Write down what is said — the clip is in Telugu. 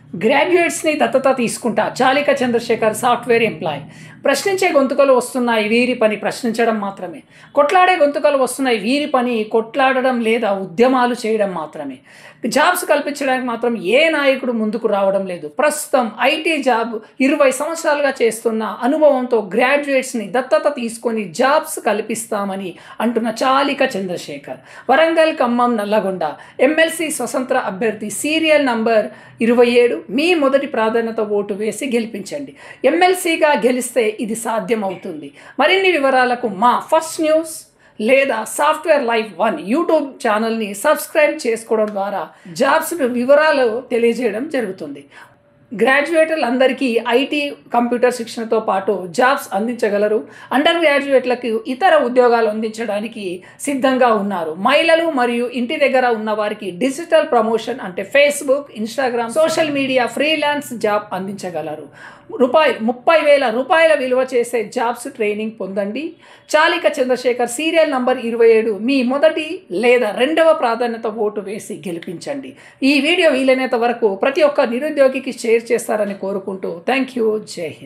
గ్రాడ్యుయేట్స్ని దత్తత తీసుకుంటా చాలిక చంద్రశేఖర్ సాఫ్ట్వేర్ ఎంప్లాయ్ ప్రశ్నించే గొంతుకలు వస్తున్నాయి వీరి పని ప్రశ్నించడం మాత్రమే కొట్లాడే గొంతుకలు వస్తున్నాయి వీరి పని కొట్లాడడం లేదా ఉద్యమాలు చేయడం మాత్రమే జాబ్స్ కల్పించడానికి మాత్రం ఏ నాయకుడు ముందుకు రావడం లేదు ప్రస్తుతం ఐటీ జాబ్ ఇరవై సంవత్సరాలుగా చేస్తున్న అనుభవంతో గ్రాడ్యుయేట్స్ని దత్తత తీసుకొని జాబ్స్ కల్పిస్తామని అంటున్న చాలిక చంద్రశేఖర్ వరంగల్ ఖమ్మం నల్లగొండ ఎమ్మెల్సీ స్వతంత్ర అభ్యర్థి సీరియల్ నంబర్ ఇరవై ఏడు మీ మొదటి ప్రాధాన్యత ఓటు వేసి గెలిపించండి ఎమ్మెల్సీగా గెలిస్తే ఇది సాధ్యమవుతుంది మరిన్ని వివరాలకు మా ఫస్ట్ న్యూస్ లేదా సాఫ్ట్వేర్ లైఫ్ వన్ యూట్యూబ్ ఛానల్ని సబ్స్క్రైబ్ చేసుకోవడం ద్వారా జాబ్స్ వివరాలు తెలియజేయడం జరుగుతుంది గ్రాడ్యుయేట్లందరికీ ఐటీ కంప్యూటర్ శిక్షణతో పాటు జాబ్స్ అందించగలరు అండర్ గ్రాడ్యుయేట్లకు ఇతర ఉద్యోగాలు అందించడానికి సిద్ధంగా ఉన్నారు మహిళలు మరియు ఇంటి దగ్గర ఉన్న వారికి డిజిటల్ ప్రమోషన్ అంటే Facebook Instagram social media freelance job అందించగలరు రూపాయి ముప్పై వేల రూపాయల విలువ చేసే జాబ్స్ ట్రైనింగ్ పొందండి చాలిక చంద్రశేఖర్ సీరియల్ నంబర్ ఇరవై ఏడు మీ మొదటి లేదా రెండవ ప్రాధాన్యత ఓటు వేసి గెలిపించండి ఈ వీడియో వీలైనంత వరకు ప్రతి ఒక్క నిరుద్యోగికి షేర్ చేస్తారని కోరుకుంటూ థ్యాంక్ యూ జై హింద్